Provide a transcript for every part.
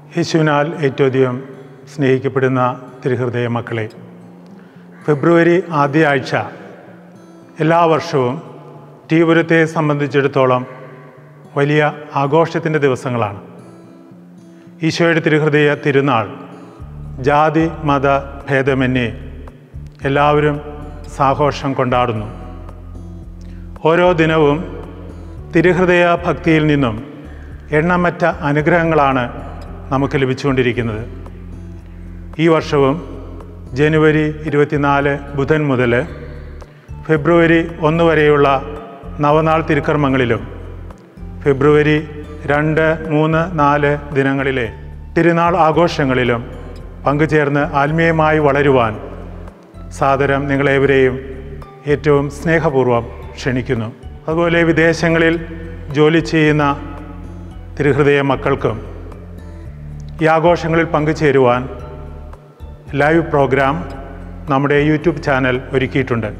യേശുവിനാൽ ഏറ്റവും അധികം സ്നേഹിക്കപ്പെടുന്ന തിരുഹൃദയ മക്കളെ ഫെബ്രുവരി ആദ്യ ആഴ്ച എല്ലാ വർഷവും ടീപുരത്തെ സംബന്ധിച്ചിടത്തോളം വലിയ ആഘോഷത്തിൻ്റെ ദിവസങ്ങളാണ് ഈശോയുടെ തിരുഹൃദയ തിരുനാൾ ജാതി മത ഭേദമന്യേ എല്ലാവരും സാഘോഷം കൊണ്ടാടുന്നു ഓരോ ദിനവും തിരുഹൃദയ ഭക്തിയിൽ നിന്നും എണ്ണമറ്റ അനുഗ്രഹങ്ങളാണ് നമുക്ക് ലഭിച്ചുകൊണ്ടിരിക്കുന്നത് ഈ വർഷവും ജനുവരി ഇരുപത്തിനാല് ബുധൻ മുതൽ ഫെബ്രുവരി ഒന്ന് വരെയുള്ള നവനാൾ തിരുക്കർമ്മങ്ങളിലും ഫെബ്രുവരി രണ്ട് മൂന്ന് നാല് ദിനങ്ങളിലെ തിരുനാൾ ആഘോഷങ്ങളിലും പങ്കുചേർന്ന് ആത്മീയമായി വളരുവാൻ സാദരം നിങ്ങളേവരെയും ഏറ്റവും സ്നേഹപൂർവ്വം ക്ഷണിക്കുന്നു അതുപോലെ വിദേശങ്ങളിൽ ജോലി ചെയ്യുന്ന തിരുഹൃദയ മക്കൾക്കും ഈ ആഘോഷങ്ങളിൽ പങ്കുചേരുവാൻ ലൈവ് പ്രോഗ്രാം നമ്മുടെ യൂട്യൂബ് ചാനൽ ഒരുക്കിയിട്ടുണ്ട്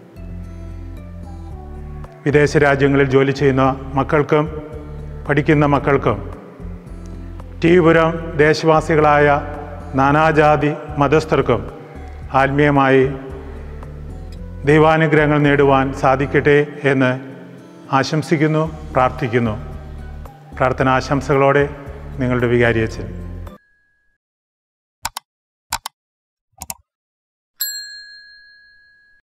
വിദേശ രാജ്യങ്ങളിൽ ജോലി ചെയ്യുന്ന മക്കൾക്കും പഠിക്കുന്ന മക്കൾക്കും ടീപുരം ദേശവാസികളായ നാനാജാതി മതസ്ഥർക്കും ആത്മീയമായി ദൈവാനുഗ്രഹങ്ങൾ നേടുവാൻ സാധിക്കട്ടെ എന്ന് ആശംസിക്കുന്നു പ്രാർത്ഥിക്കുന്നു പ്രാർത്ഥനാശംസകളോടെ നിങ്ങളുടെ വികാരിയച്ചൻ